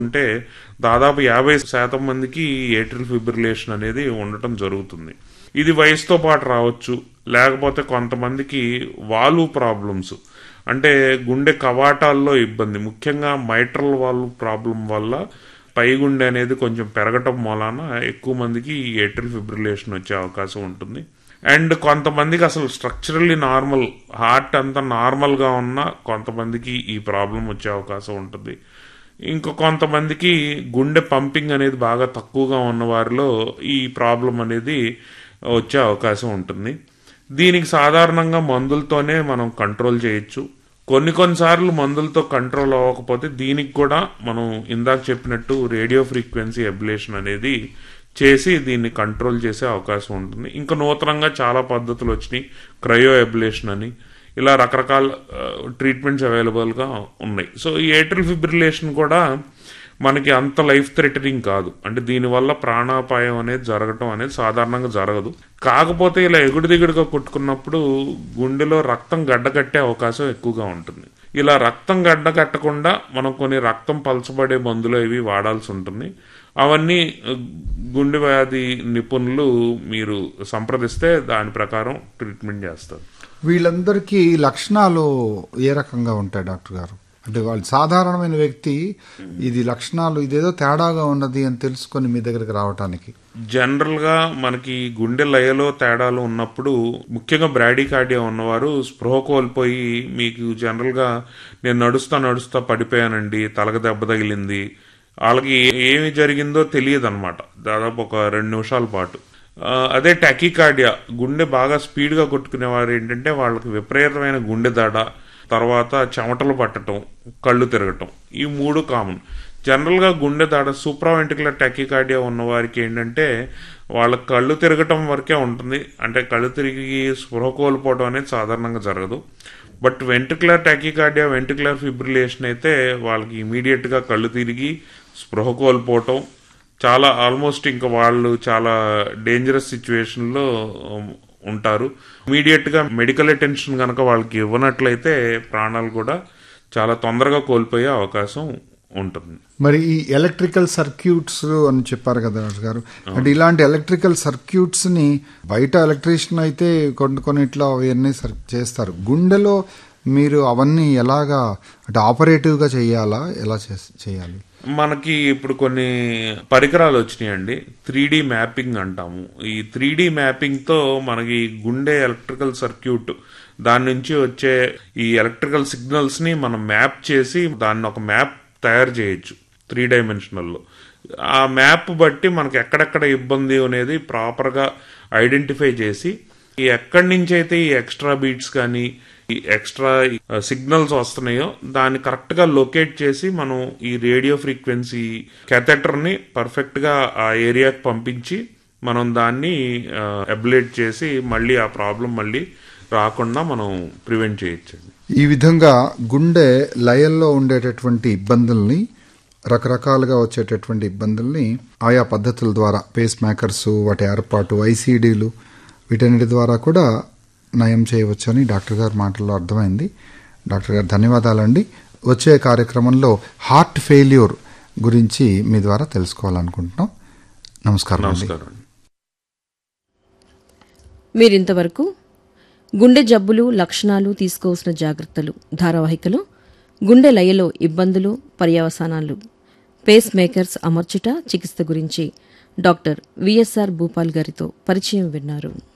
ఉంటే దాదాపు యాభై శాతం మందికి ఏట్రిల్ ఫిబ్రిలేషన్ అనేది ఉండటం జరుగుతుంది ఇది వయసుతో పాటు రావచ్చు లేకపోతే కొంతమందికి వాల్వ్ ప్రాబ్లమ్స్ అంటే గుండె కవాటాల్లో ఇబ్బంది ముఖ్యంగా మైట్రల్ వాల్వ్ ప్రాబ్లం వల్ల పై గుండె అనేది కొంచెం పెరగటం మూలాన ఎక్కువ మందికి ఈ ఏట్రిల్ ఫిబ్రిలేషన్ వచ్చే అవకాశం ఉంటుంది అండ్ కొంతమందికి అసలు స్ట్రక్చరల్లీ నార్మల్ హార్ట్ అంతా నార్మల్గా ఉన్నా కొంతమందికి ఈ ప్రాబ్లం వచ్చే అవకాశం ఉంటుంది ఇంకో కొంతమందికి గుండె పంపింగ్ అనేది బాగా తక్కువగా ఉన్న వారిలో ఈ ప్రాబ్లం అనేది వచ్చే అవకాశం ఉంటుంది దీనికి సాధారణంగా మందులతోనే మనం కంట్రోల్ చేయొచ్చు కొన్ని కొన్నిసార్లు మందులతో కంట్రోల్ అవ్వకపోతే దీనికి కూడా మనం ఇందాక చెప్పినట్టు రేడియో ఫ్రీక్వెన్సీ ఎబిలేషన్ అనేది చేసి దీన్ని కంట్రోల్ చేసే అవకాశం ఉంటుంది ఇంకా నూతనంగా చాలా పద్ధతులు వచ్చినాయి క్రయో ఎబిలేషన్ అని ఇలా రకరకాల ట్రీట్మెంట్స్ అవైలబుల్గా ఉన్నాయి సో ఈ ఏట్రిల్ ఫిబ్రిలేషన్ కూడా మనకి అంత లైఫ్ థ్రెటనింగ్ కాదు అంటే దీనివల్ల ప్రాణాపాయం అనేది జరగటం అనేది సాధారణంగా జరగదు కాకపోతే ఇలా ఎగుడు దిగుడుగా కొట్టుకున్నప్పుడు గుండెలో రక్తం గడ్డకట్టే అవకాశం ఎక్కువగా ఉంటుంది ఇలా రక్తం గడ్డ కట్టకుండా మనం కొన్ని రక్తం పలచబడే మందులు ఇవి వాడాల్సి ఉంటుంది అవన్నీ గుండె వ్యాధి నిపుణులు మీరు సంప్రదిస్తే దాని ప్రకారం ట్రీట్మెంట్ చేస్తారు వీళ్ళందరికీ లక్షణాలు ఏ రకంగా ఉంటాయి డాక్టర్ గారు అంటే వాళ్ళు సాధారణమైన వ్యక్తి ఇది లక్షణాలు ఇదేదో తేడాగా ఉన్నది అని తెలుసుకొని మీ దగ్గరికి రావటానికి జనరల్ గా మనకి గుండె లయలో తేడాలు ఉన్నప్పుడు ముఖ్యంగా బ్రాడీకార్డియా ఉన్నవారు స్పృహ కోల్పోయి మీకు జనరల్ గా నేను నడుస్తా నడుస్తా పడిపోయానండి తలక దెబ్బ తగిలింది వాళ్ళకి ఏమి జరిగిందో తెలియదు అనమాట దాదాపు ఒక రెండు నిమిషాల పాటు అదే టెకికార్డియా గుండె బాగా స్పీడ్గా కొట్టుకునేవారు ఏంటంటే వాళ్ళకి విపరీతమైన గుండె దడ తర్వాత చెమటలు పట్టడం కళ్ళు తిరగటం ఈ మూడు కామన్ జనరల్గా గుండె దాడ సూప్రా వెంటికులర్ టెకికార్డియా ఉన్న వారికి ఏంటంటే వాళ్ళ కళ్ళు తిరగటం వరకే ఉంటుంది అంటే కళ్ళు తిరిగి స్పృహ కోల్పోవడం అనేది సాధారణంగా జరగదు but ventricular tachycardia ventricular fibrillation అయితే వాళ్ళకి ఇమీడియట్గా కళ్ళు తిరిగి స్పృహ కోల్పోవటం చాలా ఆల్మోస్ట్ ఇంకా వాళ్ళు చాలా డేంజరస్ సిచ్యువేషన్లో ఉంటారు ఇమీడియట్ గా మెడికల్ అటెన్షన్ కనుక వాళ్ళకి ఇవ్వనట్లయితే ప్రాణాలు కూడా చాలా తొందరగా కోల్పోయే అవకాశం ఉంటుంది మరి ఈ ఎలక్ట్రికల్ సర్క్యూట్స్ అని చెప్పారు కదా డాక్టర్ గారు అంటే ఇలాంటి ఎలక్ట్రికల్ సర్క్యూట్స్ ని బయట ఎలక్ట్రీషియన్ అయితే కొన్ని కొన్నిట్లో అవన్నీ చేస్తారు గుండెలో మీరు అవన్నీ ఎలాగా అంటే ఆపరేటివ్ గా చేయాలా ఎలా చేయాలి మనకి ఇప్పుడు కొన్ని పరికరాలు వచ్చినాయండి త్రీ డి మ్యాపింగ్ అంటాము ఈ త్రీ డి మ్యాపింగ్ తో మనకి గుండె ఎలక్ట్రికల్ సర్క్యూట్ దాని నుంచి వచ్చే ఈ ఎలక్ట్రికల్ సిగ్నల్స్ ని మనం మ్యాప్ చేసి దాన్ని ఒక మ్యాప్ తయారు చేయొచ్చు త్రీ డైమెన్షనల్లో ఆ మ్యాప్ బట్టి మనకి ఎక్కడెక్కడ ఇబ్బంది అనేది ప్రాపర్గా ఐడెంటిఫై చేసి ఈ ఎక్కడి నుంచి అయితే ఈ ఎక్స్ట్రా బీట్స్ కానీ ఈ ఎక్స్ట్రా సిగ్నల్స్ వస్తున్నాయో దాన్ని కరెక్ట్ గా లొకేట్ చేసి మనం ఈ రేడియో ఫ్రీక్వెన్సీ కెథెటర్ ని పర్ఫెక్ట్ గా ఆ ఏరియాకి పంపించి మనం దాన్ని అబ్లేట్ చేసి మళ్ళీ ఆ ప్రాబ్లం మళ్ళీ రాకుండా మనం ప్రివెంట్ చేయొచ్చు ఈ విధంగా గుండె లయల్లో ఉండేటటువంటి ఇబ్బందుల్ని రకరకాలుగా వచ్చేటటువంటి ఇబ్బందుల్ని ఆయా పద్ధతుల ద్వారా పేస్ మేకర్స్ వాటి ఏర్పాటు ఐసీడీలు వీటన్నిటి ద్వారా కూడా నయం చేయవచ్చని డాక్టర్ గారి మాటల్లో అర్థమైంది డాక్టర్ గారు ధన్యవాదాలండి వచ్చే కార్యక్రమంలో హార్ట్ ఫెయిల్యూర్ గురించి మీ ద్వారా తెలుసుకోవాలనుకుంటున్నాం నమస్కారం నమస్కారం మీరింతవరకు గుండె జబ్బులు లక్షణాలు తీసుకోవాల్సిన జాగ్రత్తలు ధారావాహికలో గుండె లయలో ఇబ్బందులు పర్యవసానాలు పేస్ మేకర్స్ అమర్చుట చికిత్స గురించి డాక్టర్ విఎస్ఆర్ భూపాల్ గారితో పరిచయం విన్నారు